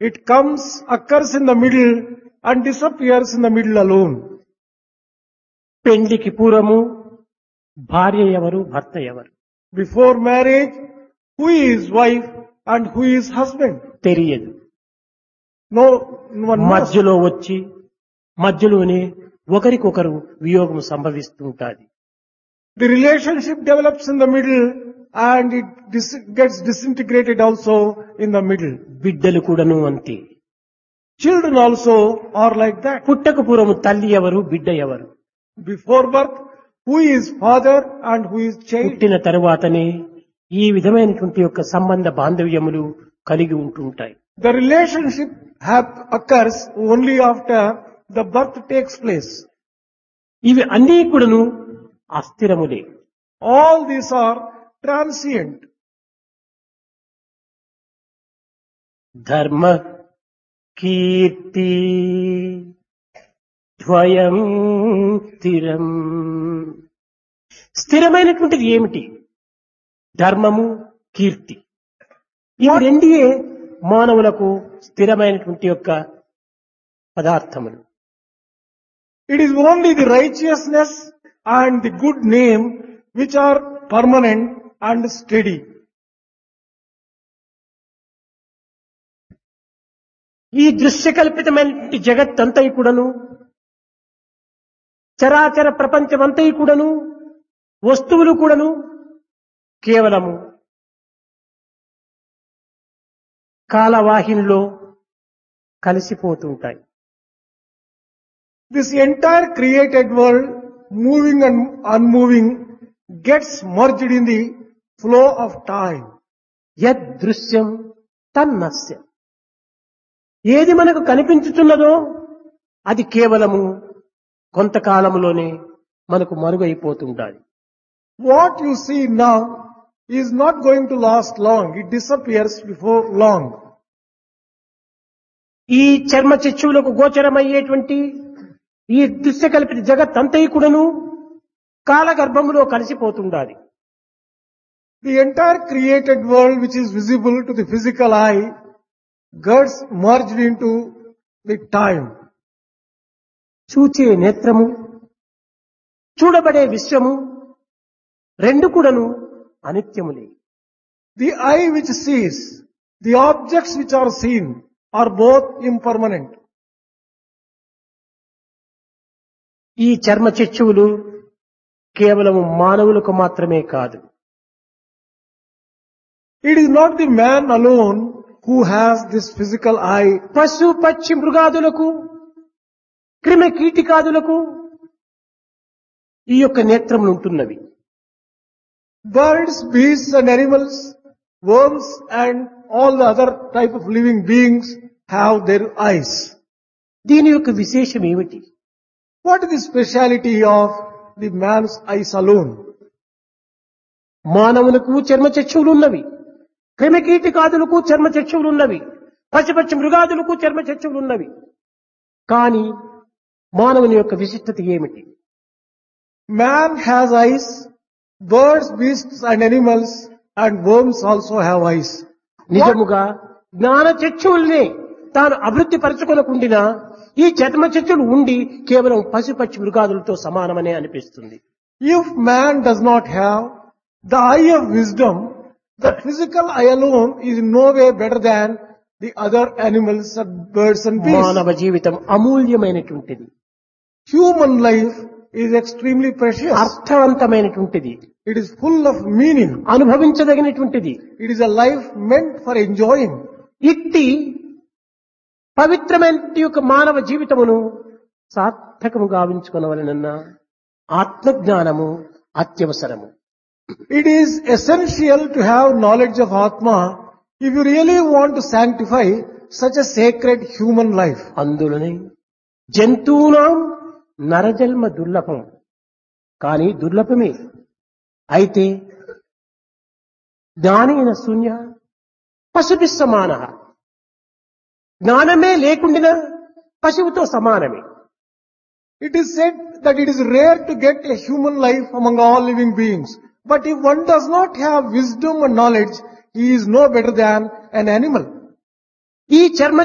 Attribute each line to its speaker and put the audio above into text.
Speaker 1: It comes, occurs in the middle and disappears in the middle alone.
Speaker 2: పెండ్లికి పూర్వము భార్య ఎవరు భర్త ఎవరు
Speaker 1: Before marriage, who is wife and who is husband?
Speaker 2: తెలియదు
Speaker 1: No one knows.
Speaker 2: మధ్యలో వచ్చి మధ్యలోనే ఒకరికొకరు వియోగం సంభవిస్తూ ఉంటుంది
Speaker 1: The relationship develops in the middle and it dis- gets disintegrated also in the middle.
Speaker 2: బిడ్డలు కూడాను అంతే
Speaker 1: Children also are like that.
Speaker 2: పుట్టక పూర్వము తల్లి ఎవరు బిడ్డ ఎవరు
Speaker 1: Before birth, who is father and who is child?
Speaker 2: పుట్టిన తరువాతనే ఈ విధమైనటువంటి యొక్క సంబంధ బాంధవ్యములు కలిగి ఉంటుంటాయి
Speaker 1: The relationship hap- occurs only after the birth takes place.
Speaker 2: ఇవి అన్నీ కూడాను అస్థిరములే
Speaker 1: All these are transient.
Speaker 2: ధర్మ కీర్తి ద్వయం స్థిరం స్థిరమైనటువంటిది ఏమిటి ధర్మము కీర్తి ఇవి రెండియే మానవులకు స్థిరమైనటువంటి యొక్క పదార్థములు
Speaker 1: It is only the righteousness and the good name which are permanent and steady.
Speaker 2: ఈ దృశ్యకల్పితమైనటువంటి జగత్తంతా కూడాను చరాచర ప్రపంచమంతా కూడాను వస్తువులు కూడాను కేవలము కాలవాహినిలో కలిసిపోతుంటాయి
Speaker 1: This entire created world, moving and unmoving, gets merged in the flow of time.
Speaker 2: యదృశ్యం తన్నస్యం ఏది మనకు కనిపించుతున్నదో అది కేవలము కొంతకాలంలోనే మనకు మరుగైపోతుంటాది
Speaker 1: What you see now is not going to last long. It disappears before long.
Speaker 2: ఈ చర్మ చచ్చువులకు గోచరమయ్యేటువంటి ఈ దృశ్యకల్పిత జగత్ అంతయి కూడాను కాలగర్భములో కలిసిపోతుండాలి
Speaker 1: The entire created world which is visible to the physical eye gets merged into the time.
Speaker 2: చూచే నేత్రము చూడబడే విశ్వము రెండు కూడాను అనిత్యములే
Speaker 1: The eye which sees, the objects which are seen are both impermanent.
Speaker 2: ఈ చర్మ చచ్చువులు కేవలము మానవులకు మాత్రమే కాదు
Speaker 1: It is not the man alone who has this physical eye.
Speaker 2: పశు పక్షి మృగాదులకు క్రిమి కీటికాదులకు ఈ యొక్క నేత్రములు ఉంటున్నవి
Speaker 1: Birds, beasts and animals, worms and all the other type of living beings have their eyes.
Speaker 2: దీని యొక్క విశేషం ఏమిటి
Speaker 1: What is the speciality of the man's eyes alone?
Speaker 2: మానవులకు చర్మ చచ్చువులు ఉన్నవి క్రిమి కీటికాదులకు చర్మ చచ్చువులు ఉన్నవి పశుపక్షి మృగాదులకు చర్మ చచ్చువులు ఉన్నవి కానీ మానవుని యొక్క విశిష్టత ఏమిటి
Speaker 1: Man has eyes, birds, beasts and animals and worms also have eyes.
Speaker 2: నిజముగా జ్ఞాన చచ్చువుల్ని తాను అభివృద్ధి పరచుకొనకుండినా ఈ చర్మ చచ్చులు ఉండి కేవలం పశుపక్షి మృగాదులతో సమానమనే అనిపిస్తుంది
Speaker 1: If man does not have the eye of wisdom, the physical eye alone is in no way better than the other animals and birds and beasts.
Speaker 2: మానవ జీవితం అమూల్యమైనటువంటిది
Speaker 1: Human life is extremely precious.
Speaker 2: అర్థవంతమైనటువంటిది
Speaker 1: It is full of meaning.
Speaker 2: అనుభవించదగినటువంటిది
Speaker 1: It is a life meant for enjoying.
Speaker 2: ఇట్టి పవిత్రమైన యొక్క మానవ జీవితమును సార్థకము గావించుకునవలనన్న ఆత్మజ్ఞానము అత్యవసరము
Speaker 1: It is essential to have knowledge of Atma if you really want to sanctify such a sacred human life.
Speaker 2: అందులోనే జంతువునాం నరజన్మ దుర్లభం కానీ దుర్లభమే అయితే జ్ఞానేన శూన్య పశుభి సమాన జ్ఞానమే లేకుండిన పశువుతో సమానమే
Speaker 1: It is said that it is rare to get a human life among all living beings. But if one does not have wisdom and knowledge, he is no better than an animal.
Speaker 2: ఈ చర్మ